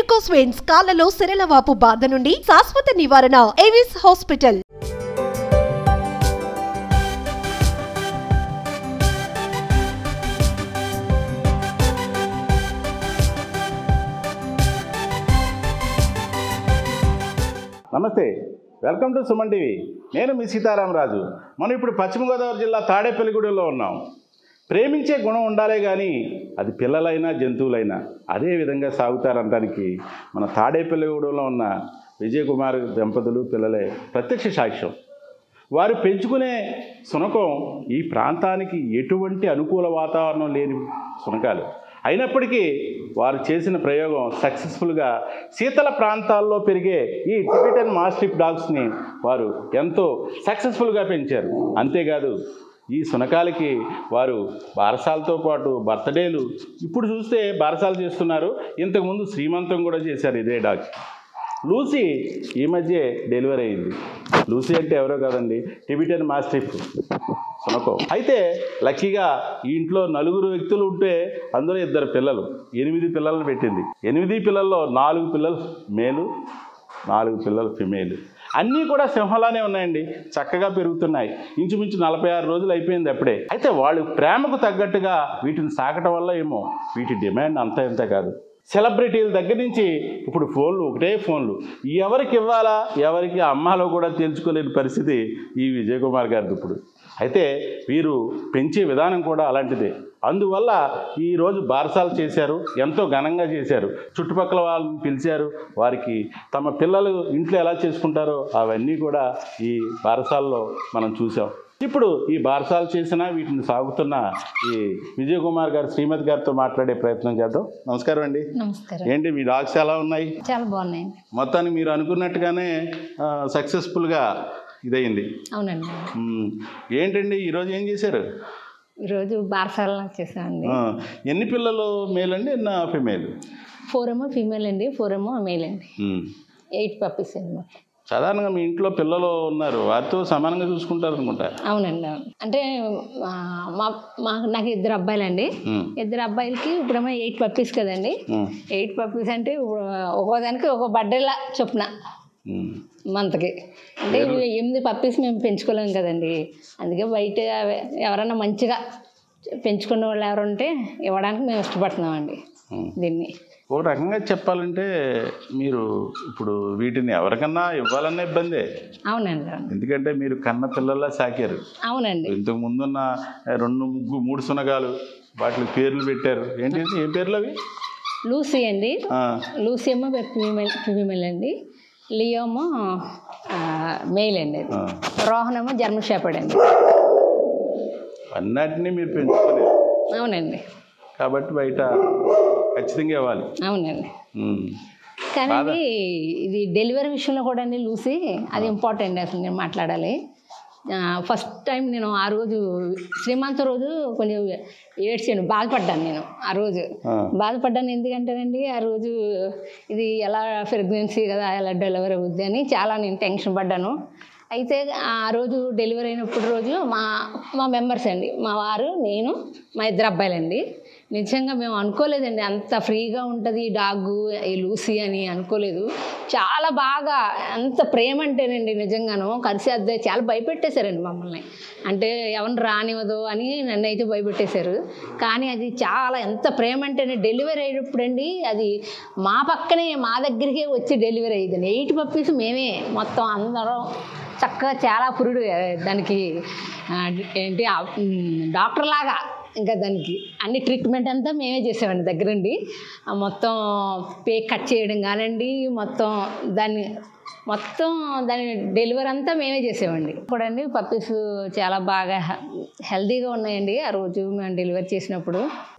Varicose veins కాళ్లలో సిరలవాపు బాధ నుండి శాశ్వత నివారణ ఏవిస్ హాస్పిటల్ నమస్తే వెల్కమ్ టు సుమన్ టీవీ నేను మీ సీతారామరాజు మనం ఇప్పుడు పశ్చిమ గోదావరి జిల్లా తాడేపల్లిగూడెంలో ఉన్నాం ప్రేమించే గుణం ఉండాలే కానీ అది పిల్లలైనా జంతువులైనా అదే విధంగా సాగుతారనడానికి మన తాడేపల్లిగూడెంలో ఉన్న విజయ్ కుమార్ దంపతులు పిల్లలే ప్రత్యక్ష సాక్ష్యం వారు పెంచుకునే శునకం ఈ ప్రాంతానికి ఎటువంటి అనుకూల వాతావరణం లేని శునకాలు అయినప్పటికీ వారు చేసిన ప్రయోగం సక్సెస్ఫుల్గా శీతల ప్రాంతాల్లో పెరిగే ఈ టిబెటన్ మాస్టిఫ్ డాగ్స్ని వారు ఎంతో సక్సెస్ఫుల్గా పెంచారు అంతేకాదు ఈ శునకాలకి వారు బారసాలతో పాటు బర్త్డేలు ఇప్పుడు చూస్తే బారసాలు చేస్తున్నారు ఇంతకుముందు శ్రీమంతం కూడా చేశారు ఇదే డాగ్ లూసీ ఈ మధ్య డెలివరీ అయింది లూసీ అంటే ఎవరో కాదండి టిబిటన్ మాస్టిఫ్ సునకం అయితే లక్కీగా ఈ ఇంట్లో నలుగురు వ్యక్తులు ఉంటే అందులో ఇద్దరు పిల్లలు ఎనిమిది పిల్లలను పెట్టింది ఎనిమిది పిల్లల్లో నాలుగు పిల్లలు మేలు నాలుగు పిల్లలు ఫిమేల్ అన్నీ కూడా సింహలానే ఉన్నాయండి చక్కగా పెరుగుతున్నాయి ఇంచుమించు నలభై ఆరు రోజులు అయిపోయింది అప్పుడే అయితే వాళ్ళు ప్రేమకు తగ్గట్టుగా వీటిని సాకటం వల్ల ఏమో వీటి డిమాండ్ అంత ఇంత కాదు సెలబ్రిటీల దగ్గర నుంచి ఇప్పుడు ఫోన్లు ఒకటే ఫోన్లు ఎవరికి ఇవ్వాలా ఎవరికి అమ్మాలో కూడా తెలుసుకోలేని పరిస్థితి ఈ విజయ్ కుమార్ గారిది ఇప్పుడు అయితే వీరు పెంచే విధానం కూడా అలాంటిదే అందువల్ల ఈరోజు బారసాలు చేశారు ఎంతో ఘనంగా చేశారు చుట్టుపక్కల వాళ్ళని పిలిచారు వారికి తమ పిల్లలు ఇంట్లో ఎలా చేసుకుంటారో అవన్నీ కూడా ఈ బారసాల్లో మనం చూసాం ఇప్పుడు ఈ బారసాలు చేసిన వీటిని సాగుతున్న ఈ విజయ్ కుమార్ గారు శ్రీమతి గారితో మాట్లాడే ప్రయత్నం చేద్దాం నమస్కారం అండి నమస్కారం ఏంటి మీ డాగ్స్ ఎలా ఉన్నాయి చాలా బాగున్నాయండి మొత్తానికి మీరు అనుకున్నట్టుగానే సక్సెస్ఫుల్గా ఇదయింది అవునండి మ్మ్. ఏంటండి ఈరోజు ఏం చేశారు ఈరోజు బారసాల చేసామండి ఆ, ఎన్ని పిల్లలు మేల్ అండి ఎన్న ఫిమేల్ ఫోర్ ఏమో ఫీమేల్ అండి ఫోర్ ఏమో మేల్ అండి మ్మ్. ఎయిట్ పప్పీస్ అండి మొత్తం సాధారణంగా మీ ఇంట్లో పిల్లలు ఉన్నారు వారితో సమానంగా చూసుకుంటారు అనుకుంటా అవునండి అవును అంటే ఆ, మా మా నాకు ఇద్దరు అబ్బాయిలండి మ్మ్. ఇద్దరు అబ్బాయిలకి ఇప్పుడేమో ఎయిట్ పప్పీస్ కదండి మ్మ్. ఎయిట్ పప్పీస్ అంటే ఇప్పుడు ఒక్కోదానికి ఒక బర్త్డేలా చొప్పున మ్మ్. మంత్కి అంటే ఇవి ఎనిమిది పప్పీస్ మేము పెంచుకోలేం కదండి అందుకే బయట ఎవరైనా మంచిగా పెంచుకునే వాళ్ళు ఎవరు ఉంటే ఇవ్వడానికి మేము ఇష్టపడుతున్నామండి మ్మ్. దీన్ని ఒక రకంగా చెప్పాలంటే మీరు ఇప్పుడు వీటిని ఎవరికన్నా ఇవ్వాలన్న ఇబ్బందే అవునండి అవును ఎందుకంటే మీరు కన్న పిల్లల్లా సాకారు అవునండి ఇంతకు ముందున్న రెండు ముగ్గు మూడు సునగాలు వాటికి పేర్లు పెట్టారు ఏంటి ఏం పేర్లు అవి లూసీ అండి ఆ, లూసీ ఏమో ఫీమేల్ ఫీమేల్ అండి లియోమో మెయిల్ అండి అది ఆ. రోహన్ ఏమో జర్మన్ షెపర్డ్ అండి అన్నిటినీ మీరు పెంచుకోలేరు అవునండి కాబట్టి బయట ఖచ్చితంగా ఇవ్వాలి అవునండి ఉమ్. కానీ ఇది ఇది డెలివరీ విషయంలో కూడా అండి లూసీ అది ఇంపార్టెంట్ అసలు నేను మాట్లాడాలి ఫస్ట్ టైం నేను ఆ రోజు శ్రీమంత రోజు కొంచెం ఏడ్చాను బాధపడ్డాను నేను ఆ రోజు ఆ. బాధపడ్డాను ఎందుకంటేనండి ఆ రోజు ఇది ఎలా ప్రెగ్నెన్సీ కదా ఎలా డెలివరీ అవుద్ది అని చాలా నేను టెన్షన్ పడ్డాను అయితే ఆ రోజు డెలివరీ అయినప్పుడు రోజు మా మా మెంబర్స్ అండి మా వారు నేను మా ఇద్దరు అబ్బాయిలండి నిజంగా మేము అనుకోలేదండి అంత ఫ్రీగా ఉంటుంది ఈ డాగు ఈ లూసీ అని అనుకోలేదు చాలా బాగా అంత ప్రేమ అంటేనండి నిజంగాను కలిసి అద్దె చాలా భయపెట్టేశారండి మమ్మల్ని అంటే ఎవరిని రానివ్వదు అని నన్ను అయితే భయపెట్టేశారు కానీ అది చాలా ఎంత ప్రేమ అంటేనే డెలివరీ అయ్యేటప్పుడండి అది మా పక్కనే మా దగ్గరికే వచ్చి డెలివరీ అయ్యిందండి ఎయిట్ పప్పీస్ మేమే మొత్తం అందరం చక్కగా చాలా పురుడు దానికి ఆ, ఏంటి ఆ, ఉమ్, డాక్టర్ లాగా ఇంకా దానికి అన్ని ట్రీట్మెంట్ అంతా మేమే చేసామండి దగ్గరుండి ఆ మొత్తం పే కట్ చేయడం కానివ్వండి మొత్తం దాన్ని మొత్తం దాని డెలివరీ అంతా మేమే చేసామండి ఇప్పుడండి పప్పీస్ చాలా బాగా హె- హెల్తీగా ఉన్నాయండి ఆ రోజు మేము డెలివరీ చేసినప్పుడు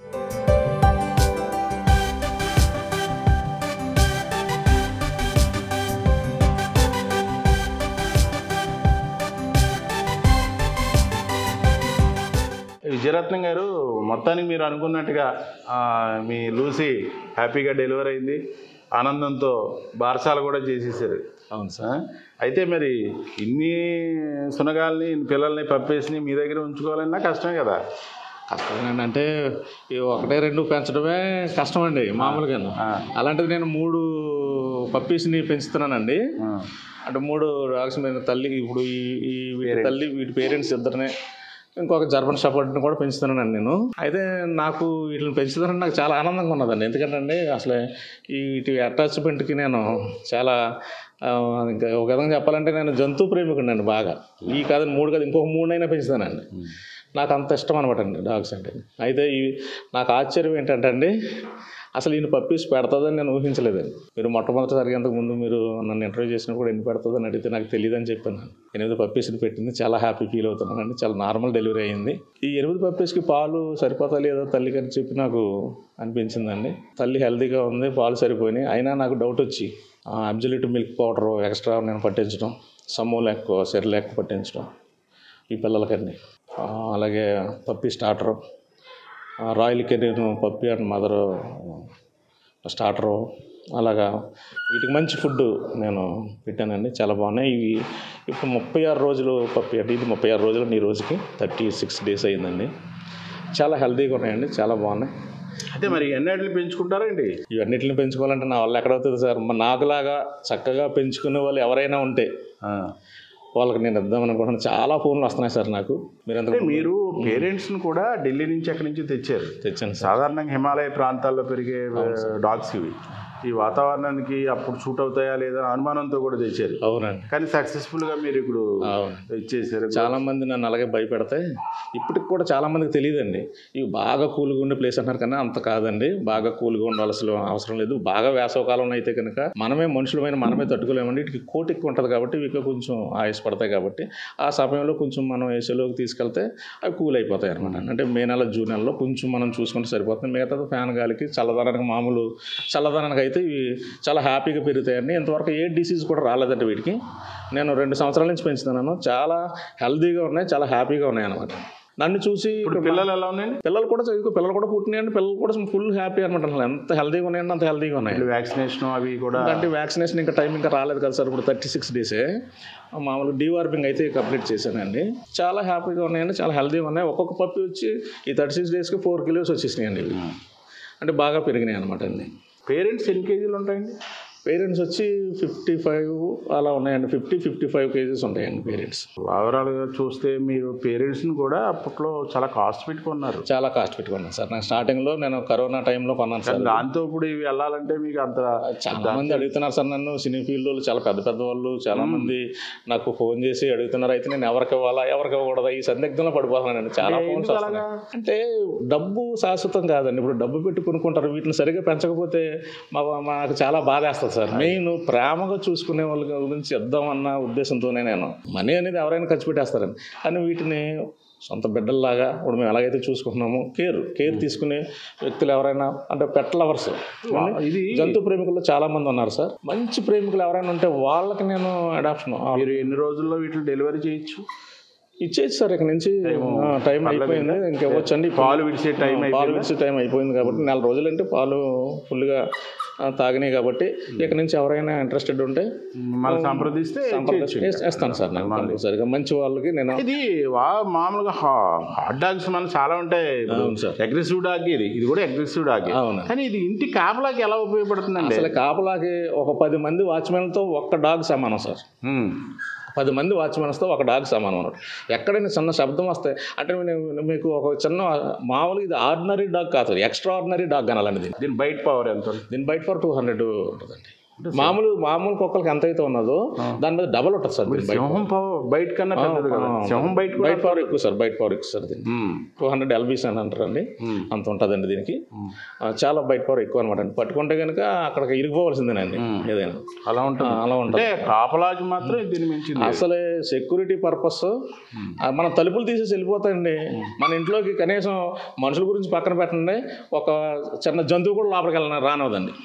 విజయరత్నం గారు మొత్తానికి మీరు అనుకున్నట్టుగా ఆ, మీ లూసీ హ్యాపీగా డెలివరీ అయింది ఆనందంతో బారసాలు కూడా చేసేసారు అవును సార్ ఆ? అయితే మరి ఇన్ని సునగాల్ని ఇన్ని పిల్లల్ని పప్పేసి మీ దగ్గర ఉంచుకోవాలన్నా కష్టమే కదా కష్టమేనండి అంటే ఈ ఒకటే రెండు పెంచడమే కష్టమండి మామూలుగా అలాంటిది నేను మూడు పప్పీస్ని పెంచుతున్నానండి అంటే మూడు డాగ్స్ మీద తల్లి ఇప్పుడు ఈ ఈ వీటి తల్లి వీటి పేరెంట్స్ ఇద్దరినే ఇంకొక జర్మన్ షపర్డ్ని కూడా పెంచుతున్నానండి నేను అయితే నాకు వీటిని పెంచుతానని నాకు చాలా ఆనందంగా ఉన్నదండి ఎందుకంటే అసలు ఈ వీటి అటాచ్మెంట్కి నేను చాలా ఆ, ఇంకా ఒక విధంగా చెప్పాలంటే నేను జంతు ప్రేమికుడినండి బాగా ఈ కాదు మూడు కాదు ఇంకొక మూడైనా పెంచుతానండి నాకు అంత ఇష్టం అనమాట అండి డాగ్స్ అంటే అయితే ఈ నాకు ఆశ్చర్యం ఏంటంటే అండి అసలు ఈయన పప్పీస్ పెడతాదని నేను ఊహించలేదండి మీరు మొట్టమొదటిసారిగా అంతకు ముందు మీరు నన్ను ఇంటర్వ్యూ చేసినప్పుడు ఎన్ని పెడుతుందని అడిగితే నాకు తెలియదని చెప్పాను నేను. ఎనిమిది పప్పీస్ని పెట్టింది చాలా హ్యాపీ ఫీల్ అవుతున్నానండి చాలా నార్మల్ డెలివరీ అయింది ఈ ఎనిమిది పప్పీస్కి పాలు సరిపోతా లేదో తల్లికి అని చెప్పి నాకు అనిపించిందండి తల్లి హెల్తీగా ఉంది పాలు సరిపోయినాయి అయినా నాకు డౌట్ వచ్చి అబ్జల్యూట్ మిల్క్ పౌడర్ ఎక్స్ట్రా నేను పట్టించడం సమ్మూలు ఎక్కువ సెర్లు ఎక్కువ పట్టించడం ఈ పిల్లలకన్నీ ఆ, అలాగే puppy starter royal career puppy and mother starter అలాగా వీటికి మంచి ఫుడ్ నేను పెట్టానండి చాలా బాగున్నాయి ఇవి ఇప్పుడు ముప్పై ఆరు రోజులు పప్పి అంటే ఇది ముప్పై ఆరు రోజులు ఈ రోజుకి థర్టీ సిక్స్ డేస్ అయిందండి చాలా హెల్తీగా ఉన్నాయండి చాలా బాగున్నాయి అయితే మరి ఎన్నట్లు పెంచుకుంటారండి ఇవన్నిటిని పెంచుకోవాలంటే నా వల్ల ఎక్కడవుతుంది సార్ మరి నాకులాగా చక్కగా పెంచుకునే వాళ్ళు ఎవరైనా ఉంటే వాళ్ళకి నేను ఇద్దాం అనుకుంటున్నాను చాలా ఫోన్లు వస్తున్నాయి సార్ నాకు మీరు అంటే ఎంత మీరు పేరెంట్స్ని కూడా ఢిల్లీ నుంచి అక్కడి నుంచి తెచ్చారు తెచ్చాను సార్ సాధారణంగా హిమాలయ ప్రాంతాల్లో పెరిగే డాగ్స్ ఇవి ఈ వాతావరణానికి అప్పుడు సూట్ అవుతాయా లేదా అని అనుమానంతో కూడా తెచ్చారు అవునండి కానీ సక్సెస్ఫుల్గా మీరు ఇప్పుడు అవును ఇచ్చేసారు చాలా మంది నన్ను అలాగే భయపెడితే ఇప్పటికి కూడా చాలా మందికి తెలియదండి ఇవి బాగా కూల్గా ఉండే ప్లేస్ అంటారు కానీ అంత కాదండి బాగా కూల్గా ఉండాల్సిన అవసరం లేదు బాగా వేసవకాలంలో అయితే కనుక మనమే మనుషులమైన మనమే తట్టుకోలేమండి వీటికి కోట్ ఎక్కువ ఉంటుంది కాబట్టి ఇవి కొంచెం ఆయుస్ పడతాయి కాబట్టి ఆ సమయంలో కొంచెం మనం ఏసీలోకి తీసుకెళ్తే అవి కూల్ అయిపోతాయి అనమాట అంటే మే నెల జూన్ నెలలో కొంచెం మనం చూసుకుంటే సరిపోతుంది మిగతా ఫ్యాన్ గాలికి చల్లదనానికి మామూలు చల్లదనానికి అయితే ఇవి చాలా హ్యాపీగా పెరుగుతాయండి ఇంతవరకు ఏ డిసీజ్ కూడా రాలేదండి వీటికి నేను రెండు సంవత్సరాల నుంచి పెంచుతున్నాను చాలా హెల్తీగా ఉన్నాయి చాలా హ్యాపీగా ఉన్నాయి అనమాట నన్ను చూసి ఇప్పుడు పిల్లలు ఎలా ఉన్నాయండి పిల్లలు కూడా చదువుకో పిల్లలు కూడా పుట్టినాయండి పిల్లలు కూడా ఫుల్ హ్యాపీ అనమాట అసలు ఎంత హెల్తీగా ఉన్నాయండి అంత హెల్తీగా ఉన్నాయి వ్యాక్సినేషన్ అవి కూడా అంటే వ్యాక్సినేషన్ ఇంకా టైం ఇంకా రాలేదు కదా సార్ ఇప్పుడు థర్టీ సిక్స్ డేసే మామూలుగా డీవార్మింగ్ అయితే కంప్లీట్ చేశానండి చాలా హ్యాపీగా ఉన్నాయండి చాలా హెల్తీగా ఉన్నాయి ఒక్కొక్క పప్పి వచ్చి ఈ థర్టీ సిక్స్ డేస్కి ఫోర్ కిలోస్ వచ్చేసినాయండి ఇవి. అంటే బాగా పెరిగినాయి అనమాట అండి పేరెంట్స్ ఎన్ని కేజీలు ఉంటాయండి పేరెంట్స్ వచ్చి ఫిఫ్టీ ఫైవ్ అలా ఉన్నాయండి ఫిఫ్టీ ఫిఫ్టీ ఫైవ్ కేజీస్ ఉంటాయండి పేరెంట్స్ ఓవరాల్గా చూస్తే మీరు పేరెంట్స్ని కూడా అప్పట్లో చాలా కాస్ట్ పెట్టుకున్నారు చాలా కాస్ట్ పెట్టుకున్నాను సార్ నాకు స్టార్టింగ్లో నేను కరోనా టైంలో కొన్నాను సార్ దాంతో ఇప్పుడు ఇవి వెళ్ళాలంటే మీకు అంత చాలా మంది అడుగుతున్నారు సార్ నన్ను సినీ ఫీల్డ్ వాళ్ళు చాలా పెద్ద పెద్ద వాళ్ళు చాలా మంది నాకు ఫోన్ చేసి అడుగుతున్నారు అయితే నేను ఎవరికి ఇవ్వాలా ఎవరికి ఇవ్వకూడదా ఈ సందిగ్ధంలో పడిపోతున్నాను చాలా ఫోన్స్ వస్తున్నాయి అంటే డబ్బు శాశ్వతం కాదండి ఇప్పుడు డబ్బు పెట్టి కొనుక్కుంటారు వీటిని సరిగ్గా పెంచకపోతే మా మాకు చాలా బాధేస్తుంది సార్ మెయిన్ ప్రేమగా చూసుకునే వాళ్ళ గురించి ఇద్దామన్న ఉద్దేశంతోనే నేను మనీ అనేది ఎవరైనా ఖర్చు పెట్టేస్తారండి కానీ వీటిని సొంత బిడ్డల్లాగా ఇప్పుడు మేము ఎలాగైతే చూసుకుంటున్నామో కేర్ కేర్ తీసుకునే వ్యక్తులు ఎవరైనా అంటే పెట్ లవర్స్ ఇది జంతు ప్రేమికులు చాలా మంది ఉన్నారు సార్ మంచి ప్రేమికులు ఎవరైనా ఉంటే వాళ్ళకి నేను అడాప్షన్ మీరు ఎన్ని రోజుల్లో వీటిని డెలివరీ చేయొచ్చు ఇచ్చేసి సార్ ఇక్కడ నుంచి ఆ, టైం అయిపోయింది ఇంకెవ్వచ్చండి పాలు విడిచే టైం పాలు విడిచే టైం అయిపోయింది కాబట్టి నెల రోజులంటే పాలు ఫుల్గా ఆ, తాగినాయి కాబట్టి ఇక్కడ నుంచి ఎవరైనా ఇంట్రెస్టెడ్ ఉంటే మిమ్మల్ని సంప్రదిస్తే సంప్రదించి వేస్తాను సార్ నేను కంపల్సరిగా మంచి వాళ్ళకి నేను ఇది వా మామూలుగా హాట్ డాగ్స్ మనం చాలా ఉంటాయి అవును సార్ అగ్రెసివ్ డాగ్ ఇది ఇది కూడా అగ్రెసివ్ డాగ్ అవును కానీ ఇది ఇంటి కాపలాకి ఎలా ఉపయోగపడుతుందండి అసలు కాపలాకి ఒక పది మంది వాచ్మెన్తో ఒక్క డాగ్ సమానం సార్ ఉమ్. పది మంది వాచ్మెన్స్తో ఒక డాగ్ సమానం అన్నమాట ఎక్కడైనా చిన్న శబ్దం వస్తే అంటే నేను మీకు ఒక చిన్న మామూలుగా ఇది ఆర్డినరీ డాగ్ కాదు ఎక్స్ట్రా ఆర్డినరీ డాగ్ అనాలండి దీన్ని దీని బయట పవర్ ఎంత ఉంటుంది? దీని బయట ఫర్ టూ హండ్రెడ్ ఉంటుందండి మామూలు మామూలు కుక్కలకి ఎంత అయితే ఉన్నదో దాని మీద డబల్ ఉంటుంది సార్ దీని బయట సింహం పవర్ బయట కన్నా పెద్దది కదా సింహం బయట కూడా బయట పవర్ ఎక్కువ సార్ బయట పవర్ ఎక్కువ సార్ దీనికి ఉమ్. టూ హండ్రెడ్ ఎల్బీస్ అని అంటారండి అంత ఉంటుందండి దీనికి ఆ, చాలా బయట పవర్ ఎక్కువ అనమాట అండి పట్టుకుంటే కనుక అక్కడికి ఇరిగిపోవాల్సిందేనండి ఏదైనా అలా ఉంటుంది ఆ, అలా ఉంటుంది అంటే కాపలాకి మాత్రం దీని మించింది అసలే సెక్యూరిటీ పర్పస్ మన తలుపులు తీసేసి వెళ్ళిపోతాయండి మన ఇంట్లోకి కనీసం మనుషుల గురించి పక్కన పెట్టండి ఒక చిన్న జంతువు కూడా లోపలికి వెళ్ళిన రానవదండి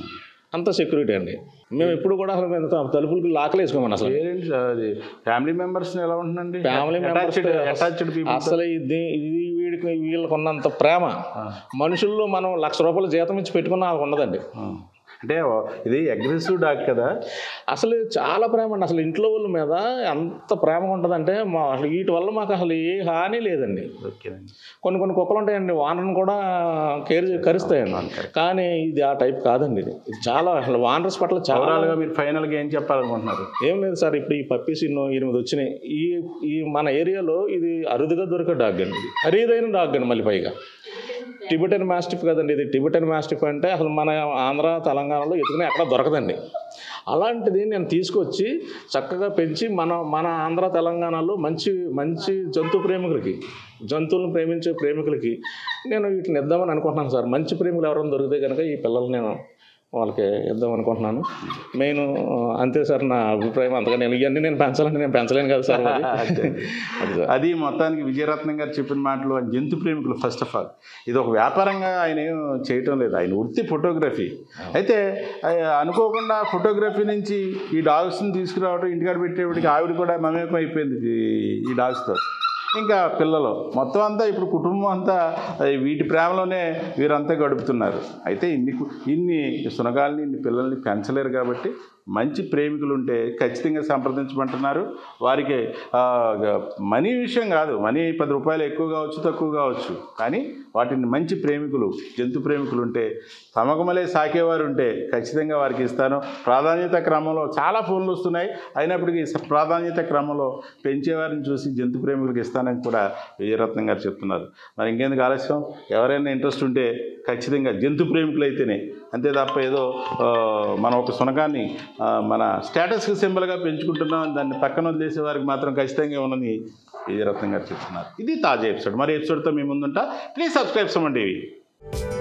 అంత సెక్యూరిటీ అండి మేము ఎప్పుడు కూడా అసలు మేము త- తలుపులకి లాకలు వేసుకోమని అసలు పేరెంట్స్ అది ఫ్యామిలీ మెంబర్స్ ఎలా ఉంటుందండి ఫ్యామిలీ మెంబర్స్ అటాచ్డ్ పీపుల్ అసలు ఇది ఇది వీడికి వీళ్ళకి ఉన్నంత ప్రేమ మనుషుల్లో మనం లక్ష రూపాయల జీతం ఇచ్చి పెట్టుకున్న వాళ్ళకి ఉండదండి అంటే ఇది అగ్రెసివ్ డాగ్ కదా అసలు చాలా ప్రేమ అండి అసలు ఇంట్లో వాళ్ళ మీద ఎంత ప్రేమగా ఉంటుందంటే మా అసలు వీటి వల్ల మాకు అసలు ఏ హాని లేదండి ఓకేనండి కొన్ని కొన్ని కుక్కలు ఉంటాయండి వానర్ని కూడా కేర్ కరుస్తాయండి కానీ ఇది ఆ టైప్ కాదండి ఇది ఇది చాలా అసలు వానర్స్ పట్ల చాలా ఓవరాల్గా మీరు ఫైనల్గా ఏం చెప్పాలనుకుంటున్నారు ఏం లేదు సార్ ఇప్పుడు ఈ పప్పీస్ ఇన్నో ఎనిమిది వచ్చినాయి ఈ ఈ మన ఏరియాలో ఇది అరుదుగా దొరికే డాగ్ అండి ఇది ఖరీదైన డాగ్ అండి మళ్ళీ పైగా టిబెటన్ మాస్టిఫ్ కదండి ఇది టిబెటన్ మాస్టిఫ్ అంటే అసలు మన ఆంధ్ర తెలంగాణలో ఎత్తుకునే ఎక్కడ దొరకదండి అలాంటిది నేను తీసుకొచ్చి చక్కగా పెంచి మన మన ఆంధ్ర తెలంగాణలో మంచి మంచి జంతు ప్రేమికులకి జంతువులను ప్రేమించే ప్రేమికులకి నేను వీటిని ఇద్దామని అనుకుంటున్నాను సార్ మంచి ప్రేమికులు ఎవరైనా దొరికితే కనుక ఈ పిల్లలు నేను వాళ్ళకి ఇద్దాం అనుకుంటున్నాను మెయిన్ అంతే సార్ నా అభిప్రాయం అంతగా నేను ఇవన్నీ నేను పెంచాలంటే నేను పెంచలేను కదా సార్ మరి. అది సార్ అది మొత్తానికి విజయరత్నం గారు చెప్పిన మాటలు ఆయన జంతు ప్రేమికులు ఫస్ట్ ఆఫ్ ఆల్ ఇది ఒక వ్యాపారంగా ఆయన ఏం చేయటం లేదు ఆయన వృత్తి ఫోటోగ్రఫీ అయితే ఆ, అనుకోకుండా ఫోటోగ్రఫీ నుంచి ఈ డాగ్స్ని తీసుకురావడం ఇంటికాడ పెట్టేప్పటికి ఆవిడ కూడా మమేకం అయిపోయింది ఈ- ఈ డాగ్స్తో ఇంకా పిల్లలు మొత్తం అంతా ఇప్పుడు కుటుంబం అంతా ఆ, వీటి ప్రేమలోనే వీరంతా గడుపుతున్నారు అయితే ఇన్ని కు- ఇన్ని సునగాల్ని ఇన్ని పిల్లల్ని పెంచలేరు కాబట్టి మంచి ప్రేమికులు ఉంటే ఖచ్చితంగా సంప్రదించమంటున్నారు వారికి ఆ, గ- మనీ విషయం కాదు మనీ పది రూపాయలు ఎక్కువ కావచ్చు తక్కువ కావచ్చు కానీ వాటిని మంచి ప్రేమికులు జంతు ప్రేమికులు ఉంటే తమకమలే సాకేవారు ఉంటే ఖచ్చితంగా వారికి ఇస్తాను ప్రాధాన్యత క్రమంలో చాలా ఫోన్లు వస్తున్నాయి అయినప్పటికీ స- ప్రాధాన్యత క్రమంలో పెంచేవారిని చూసి జంతు ప్రేమికులకు ఇస్తానని కూడా విజయరత్నం గారు చెప్తున్నారు మరి ఇంకెందుకు ఆలస్యం ఎవరైనా ఇంట్రెస్ట్ ఉంటే ఖచ్చితంగా జంతు ప్రేమికులు అయితేనే అంతే తప్ప ఏదో ఆ, మనం ఒక సునకాన్ని ఆ, మన స్టేటస్కి సింబల్గా పెంచుకుంటున్నాం దాన్ని పక్కన వదిలేసే వారికి మాత్రం ఖచ్చితంగా ఉన్నది విజయరత్నం గారు చెప్తున్నారు ఇది తాజా ఎపిసోడ్ మరి ఎపిసోడ్తో మీ ముందుంటా ప్లీజ్ సబ్స్క్రైబ్ సమండి